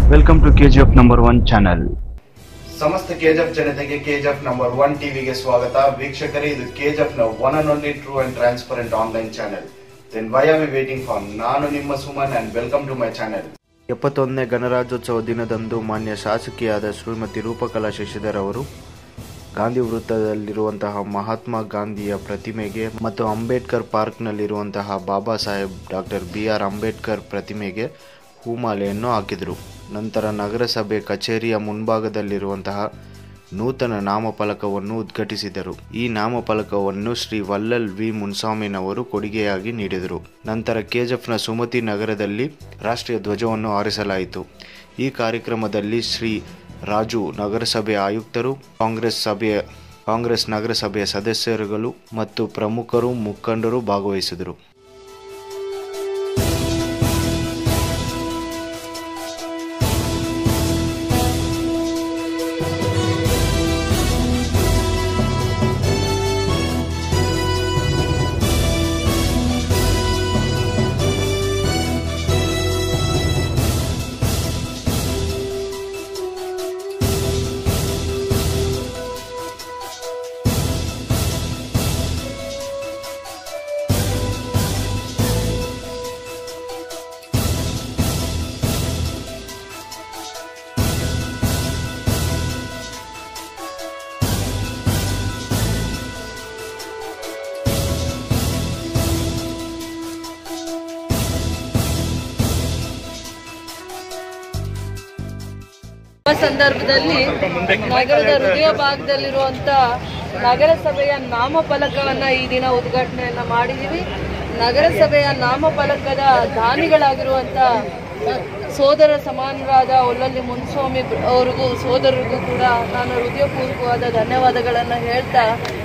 Welcome to KGF number one channel. ಸಮಸ್ತ KGF ಜನತೆಗೆ KGF number one ಟಿವಿಗೆ ಸ್ವಾಗತ ವೀಕ್ಷಕರೇ ಇದು ಕೆಜಿಎಫ್ ನ one and only true and transparent online channel then why are we waiting for ನಾನು ನಿಮ್ಮ Suman and welcome to my channel ಎಪ್ಪತ್ತೊಂದನೇ ಗಣರಾಜ್ಯೋತ್ಸವ ದಿನದಂದು ಮಾನ್ಯ ಶಾಸಕಿಯಾದ ಶ್ರೀಮತಿ ರೂಪಕಲಾ ಶಶಿಧರ್ ಅವರು ಗಾಂಧಿ ವೃತ್ತದಲ್ಲಿರುವಂತಹ ಮಹಾತ್ಮ ಗಾಂಧಿಯ ಪ್ರತಿಮೆಗೆ ಮತ್ತು ಅಂಬೇಡ್ಕರ್ ಪಾರ್ಕ್ನಲ್ಲಿರುವಂತಹ Baba Saheb doctor B R Ambedkar ಪ್ರತಿಮೆಗೆ ಹೂಮಾಲೆಯನ್ನು ಹಾಕಿದರು ನಂತರ ನಗರಸಭೆ ಕಚೇರಿಯ ಮುಂಭಾಗದಲ್ಲಿರುವಂತಹ ನೂತನ ನಾಮಫಲಕವನ್ನು ಉದ್ಘಾಟಿಸಿದರು ಈ ನಾಮಫಲಕವನ್ನು ಶ್ರೀ ವಲ್ಲಲ್ ವಿ ಮುನ್ಸ್ವಾಮಿನವರು ಕೊಡುಗೆಯಾಗಿ ನೀಡಿದರು ನಂತರ ಕೆಜೆಫ್ನ ಸುಮತಿ ನಗರದಲ್ಲಿ ರಾಷ್ಟ್ರೀಯ ಧ್ವಜವನ್ನು ಹಾರಿಸಲಾಯಿತು ಈ ಕಾರ್ಯಕ್ರಮದಲ್ಲಿ ಶ್ರೀ ರಾಜು ನಗರಸಭೆಯ ಆಯುಕ್ತರು ಕಾಂಗ್ರೆಸ್ ಸಭೆಯ ಕಾಂಗ್ರೆಸ್ ನಗರಸಭೆಯ ಸದಸ್ಯರುಗಳು ಮತ್ತು ಪ್ರಮುಖರು ಮುಖಂಡರು ಭಾಗವಹಿಸಿದರು ಆ ಸಂದರ್ಭದಲ್ಲಿ ನಗರದ ಹೃದಯ ಭಾಗದಲ್ಲಿರುವಂತ ನಗರಸಭೆಯ ನಾಮಫಲಕವನ್ನ ಈ ದಿನ ಉದ್ಘಾಟನೆಯನ್ನ ಮಾಡಿದೀವಿ ನಗರಸಭೆಯ ನಾಮಫಲಕದ ದಾನಿಗಳಾಗಿರುವಂತ ಸೋದರ ಸಮಾನರಾದ ಒಲ್ಲಲ್ಲಿ ಮುನ್ಸ್ವಾಮಿ ಅವರಿಗೂ ಸೋದರರಿಗೂ ಕೂಡ ನಾನು ಹೃದಯಪೂರ್ವಕವಾದ ಧನ್ಯವಾದಗಳನ್ನ ಹೇಳ್ತಾ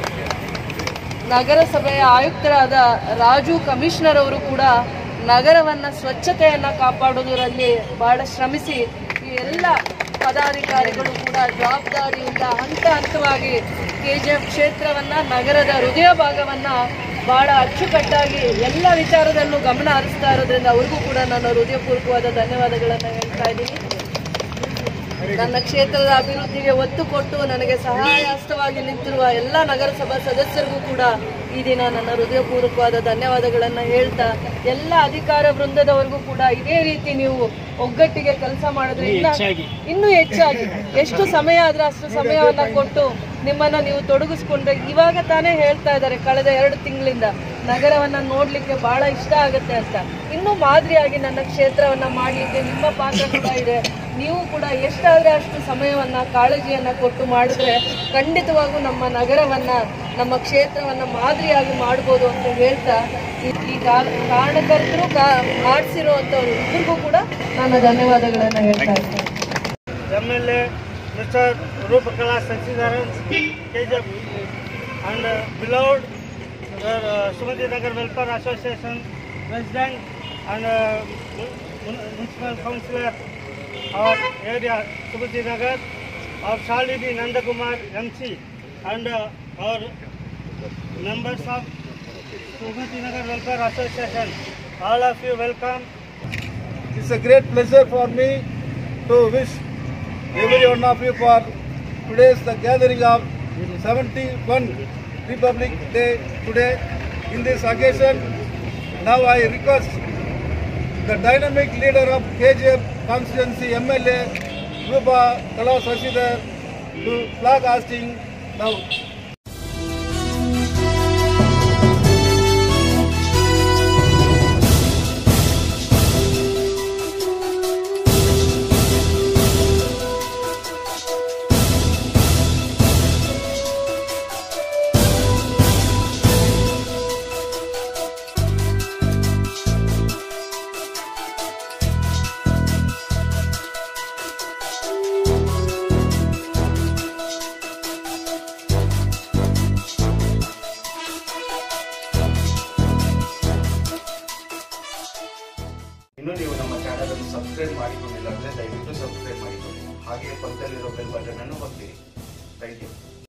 ನಗರಸಭೆಯ ಆಯುಕ್ತರಾದ ರಾಜು ಕಮಿಷನರ್ ಅವರು ಕೂಡ ನಗರವನ್ನ ಸ್ವಚ್ಛತೆಯನ್ನ ಕಾಪಾಡುವುದರಲ್ಲಿ ಬಹಳ ಶ್ರಮಿಸಿ ಈ ಎಲ್ಲ ಪದಾಧಿಕಾರಿಗಳು ಕೂಡ ಜವಾಬ್ದಾರಿಯಿಂದ ಹಂತ ಹಂತವಾಗಿ ಕೆಜಿಎಫ್ ಕ್ಷೇತ್ರವನ್ನ ನಗರದ ಹೃದಯ ಭಾಗವನ್ನ ಬಹಳ ಅಚ್ಚುಕಟ್ಟಾಗಿ ಎಲ್ಲ ವಿಚಾರದಲ್ಲೂ ಗಮನ ಹರಿಸ್ತಾ ಇರೋದ್ರಿಂದ ಅವ್ರಿಗೂ ಕೂಡ ನಾನು ಹೃದಯಪೂರ್ವಕವಾದ ಧನ್ಯವಾದಗಳನ್ನು ಹೇಳ್ತಾ ಇದ್ದೀನಿ ನನ್ನ ಕ್ಷೇತ್ರದ ಅಭಿವೃದ್ಧಿಗೆ ಒತ್ತು ಕೊಟ್ಟು ನನಗೆ ಸಹಾಯಹಸ್ತವಾಗಿ ನಿಂತಿರುವ ಎಲ್ಲ ನಗರಸಭಾ ಸದಸ್ಯರಿಗೂ ಕೂಡ ಈ ದಿನ ನನ್ನ ಹೃದಯಪೂರ್ವಕವಾದ ಧನ್ಯವಾದಗಳನ್ನ ಹೇಳ್ತಾ ಎಲ್ಲ ಅಧಿಕಾರ ವೃಂದದವರೆಗೂ ಕೂಡ ಇದೇ ರೀತಿ ನೀವು ಒಗ್ಗಟ್ಟಿಗೆ ಕೆಲಸ ಮಾಡಿದ್ರೆ ಇನ್ನ ಇನ್ನೂ ಹೆಚ್ಚಾಗಿ ಎಷ್ಟು ಸಮಯ ಆದ್ರೆ ಅಷ್ಟು ಸಮಯವನ್ನ ಕೊಟ್ಟು ನಿಮ್ಮನ್ನ ನೀವು ತೊಡಗಿಸ್ಕೊಂಡ್ರೆ ಇವಾಗ ತಾನೇ ಹೇಳ್ತಾ ಇದ್ದಾರೆ ಕಳೆದ ಎರಡು ತಿಂಗಳಿಂದ ನಗರವನ್ನ ನೋಡ್ಲಿಕ್ಕೆ ಬಹಳ ಇಷ್ಟ ಆಗುತ್ತೆ ಅಂತ ಇನ್ನೂ ಮಾದರಿಯಾಗಿ ನನ್ನ ಕ್ಷೇತ್ರವನ್ನ ಮಾಡ್ಲಿಕ್ಕೆ ನಿಮ್ಮ ಪಾತ್ರ ಕೂಡ ಇದೆ ನೀವು ಕೂಡ ಎಷ್ಟಾದ್ರೆ ಅಷ್ಟು ಸಮಯವನ್ನ ಕಾಳಜಿಯನ್ನ ಕೊಟ್ಟು ಮಾಡಿದ್ರೆ ಖಂಡಿತವಾಗೂ ನಮ್ಮ ನಗರವನ್ನ ನಮ್ಮ ಕ್ಷೇತ್ರವನ್ನ ಮಾದರಿಯಾಗಿ ಮಾಡ್ಬೋದು ಅಂತ ಹೇಳ್ತಾ ಈ- ಈ ಕಾ- ಕಾರಣಕರ್ತರು ಕಾ ಮಾಡಿಸಿರುವಂಥವ್ರು ಇಬ್ಬರಿಗೂ ಕೂಡ ನಾನು ಧನ್ಯವಾದಗಳನ್ನ ಹೇಳ್ತಾ ಇದ್ದೇನೆ MLA Mr. Rupakala Sachidaran, KJP, and uh, beloved uh, Sumati Nagar Welfare Association President and uh, mun- Municipal Councillor, our area Sumati Nagar, our Shalini Nandakumar MC, and uh, our members of Sumati Nagar Welfare Association. All of you welcome. It's a great pleasure for me to wish every one of you for today's the gathering of 71 Republic Day today. In this occasion, now I request the dynamic leader of KJF constituency MLA Rupa Kala Sashidhar to flag hosting now. ಇನ್ನು ನೀವು ನಮ್ಮ channel ಅನ್ನು subscribe ಮಾಡಿಕೊಂಡಿಲ್ಲ ಅಂದ್ರೆ ದಯವಿಟ್ಟು subscribe ಮಾಡಿಕೊಳ್ಳಿ ಹಾಗೆ ಪಕ್ಕದಲ್ಲಿರೋ ಬೆಲ್ ಬಟನ್ ಅನ್ನು ಒತ್ತಿರಿ ಥ್ಯಾಂಕ್ ಯು